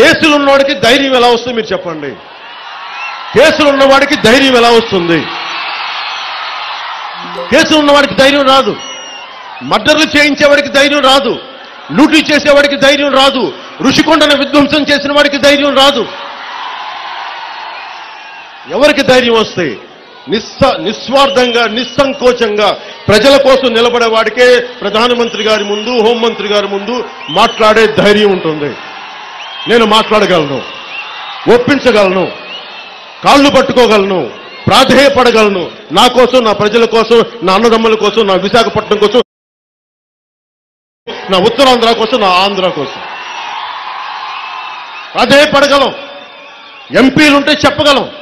కేసులు ఉన్నవాడికి ధైర్యం ఎలా వస్తుంది మీరు చెప్పండి కేసులు ఉన్నవాడికి ధైర్యం ఎలా వస్తుంది కేసులు ఉన్నవాడికి ధైర్యం రాదు మర్డర్లు చేయించేవాడికి ధైర్యం రాదు లూటీ చేసేవాడికి ధైర్యం రాదు ఋషికొండను విధ్వంసం చేసిన వాడికి ధైర్యం రాదు ఎవరికి ధైర్యం వస్తాయి నిస్స నిస్వార్థంగా నిస్సంకోచంగా ప్రజల కోసం నిలబడే వాడికే ప్రధానమంత్రి గారి ముందు హోంమంత్రి గారి ముందు మాట్లాడే ధైర్యం ఉంటుంది నేను మాట్లాడగలను ఒప్పించగలను కాళ్ళు పట్టుకోగలను ప్రాధేయపడగలను నా కోసం నా ప్రజల కోసం నా అన్నదమ్ముల కోసం నా విశాఖపట్నం కోసం నా ఉత్తరాంధ్ర కోసం నా ఆంధ్ర కోసం ప్రాధేయపడగలం ఎంపీలుంటే చెప్పగలం